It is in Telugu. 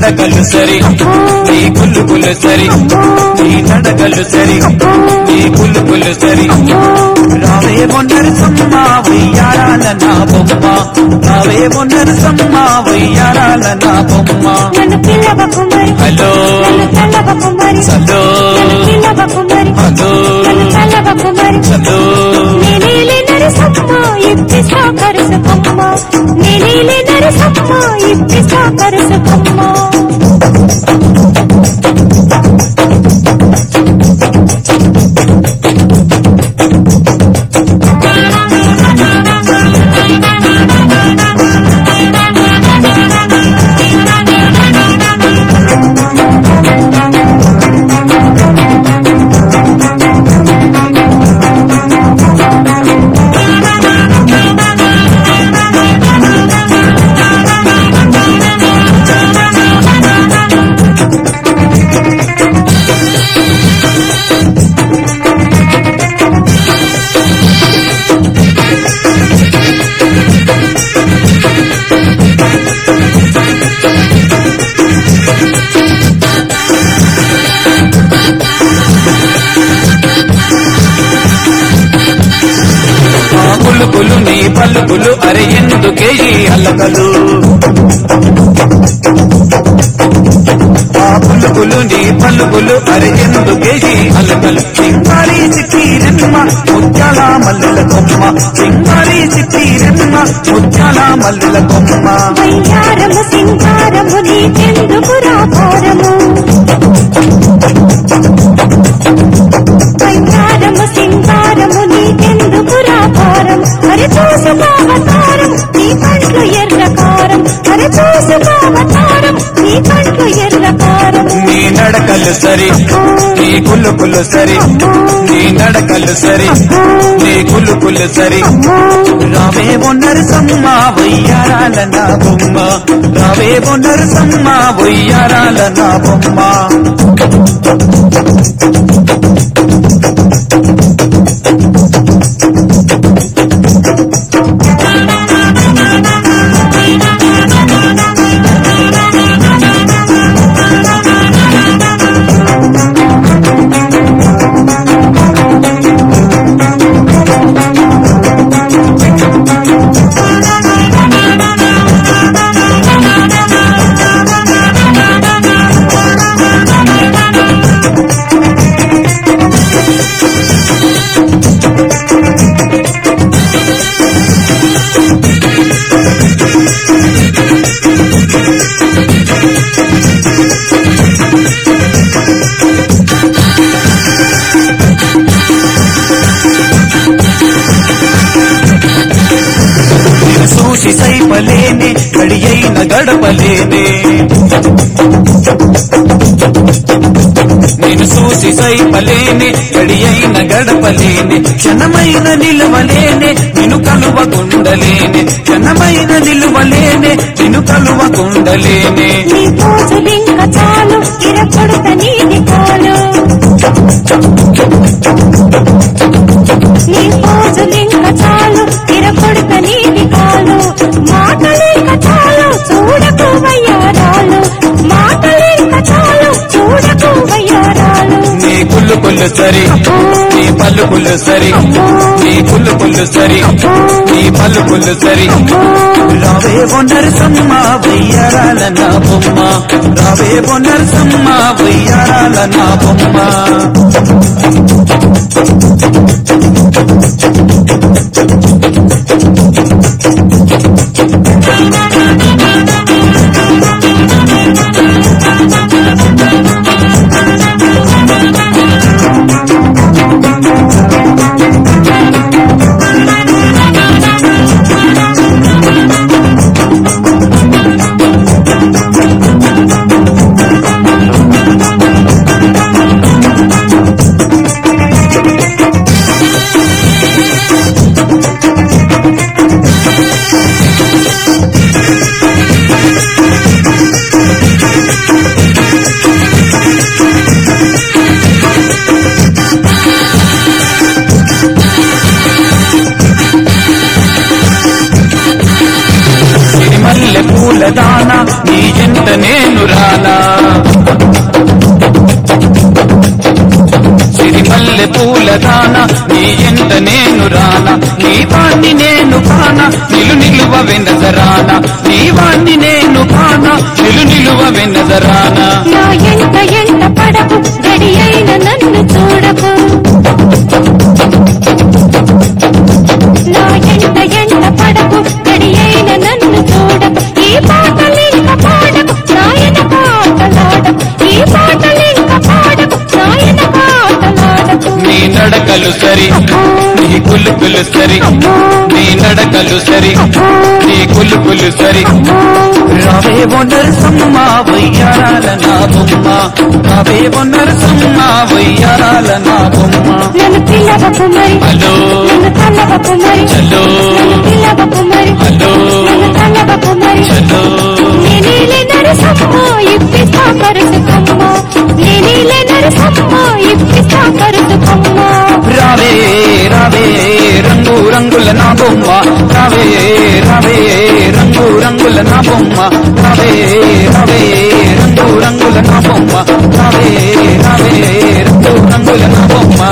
నడకలు సరి నీ కులుకులు సరి నీ నడకలు సరి నీ కులుకులు సరి రావే నరసమ్మ వయ్యారాల నా బొమ్మ రావే నరసమ్మ వయ్యారాల నా బొమ్మ నన్ను పిల్లవకు మరి హలో నన్ను తల్లవకు మరి చలో నన్ను పిల్లవకు మరి హలో నన్ను తల్లవకు మరి చలో నీలీలి నరసమ్మ ఇప్పిస్తా కరుసుకమ్మ నీలీలి నరసమ్మ ఇప్పిస్తా కరుసుకమ్మ ఆ కులుకులు నీ పలుకులు అరే ఎందుకే ఈ అలకలు ఆ పులుకులు నీ పలుకులు అరే ఎందుకే ఈ అలకలు సింగారి చిక్కీరెమ్మ ముత్యాల మల్లెల కొమ్మ సింగారి చిక్కీరెమ్మ ముత్యాల మల్లెల కొమ్మ వయ్యారము సింగారము నీకెందుకు రాభారము వయ్యారము సింగారము నీకెందుకు రాభారం అరే చూసుకోవతారం నీ కంట్లు ఎర్రకారం అరే చూసుకోవతారం నీ కంట్లు ఎర్రకారం నీ నడకలు సరి నీ కులుకులు సరి నీ నడకలు సరి నీ కులుకులు సరి రావే నరసమ్మ వయ్యారాల నా బొమ్మ రావే నరసమ్మ వయ్యారాల నా బొమ్మ నేను చూసి సైపలేనే గడి అయిన గడపలేనే నేను చూసి సైపలేనే గడి అయిన గడపలేనే క్షణమైన నిలువలేనే నిన్ను కలువకుండలేనే క్షణమైన నిలువలేనే నిన్ను కలువకుండలేనే నీ పోజులింక చాలు ఇరపొడుత నీటి కాలు నీ పోజులింక చాలు ఇరపొడుత నీటి కాలు మాటలింక చాలు చూడకు వయ్యారాలు మాటలింక చాలు చూడకు వయ్యారాలు నీ కుళ్ళు కుళ్ళు సరి నీ పలుకులు సరి నీ కుళ్ళు కుళ్ళు సరి నీ పలుకులు సరి రావే నరసమ్మ వయ్యారాల నా బొమ్మ రావే నరసమ్మ వయ్యారాల నా బొమ్మ రానా సిరిమల్లె పూల దాన నీ ఎంట నేను రానా నీ వాణ్ణి నేను కానా నిలు నిలువ వెనదరానా నీ వాణ్ణి నేను కానా నిలు నిలువ వెనదరానా నా ఎంట ఎంట పడకు గడి అయిన నన్ను చూడకు నా ఎంట ఎంట పడకు గడి అయిన నన్ను చూడకు ఈ పాటలింక పాడకు నాయన పాటలాడకు ఈ పాటలింక పాడకు నాయన పాటలాడకు నీ నడకలు సరి నీ కులుకులు సరి నీ నడకలు సరి నీ కులుకులు సరి రావే నరసమ్మ వయ్యారాల నా బొమ్మ రావే నరసమ్మ వయ్యారాల నా బొమ్మ నన్ను పిల్లవకు మరి హలో నన్ను తల్లవకు మరి చలో నన్ను పిల్లవకు మరి హలో నన్ను తల్లవకు మరి చలో నేనేలే నరసమ్మ ఇప్పిస్తా కరుసుకమ్మ నేనేలే నరసమ్మ ఇప్పిస్తా కరుసుకమ్మ రావే రావే రంగు రంగుల నా బొమ్మ రావే రావే రంగు రంగుల నా బొమ్మ రావే రావే రంగు రంగుల నా బొమ్మ రావే రావే రంగు రంగుల నా బొమ్మ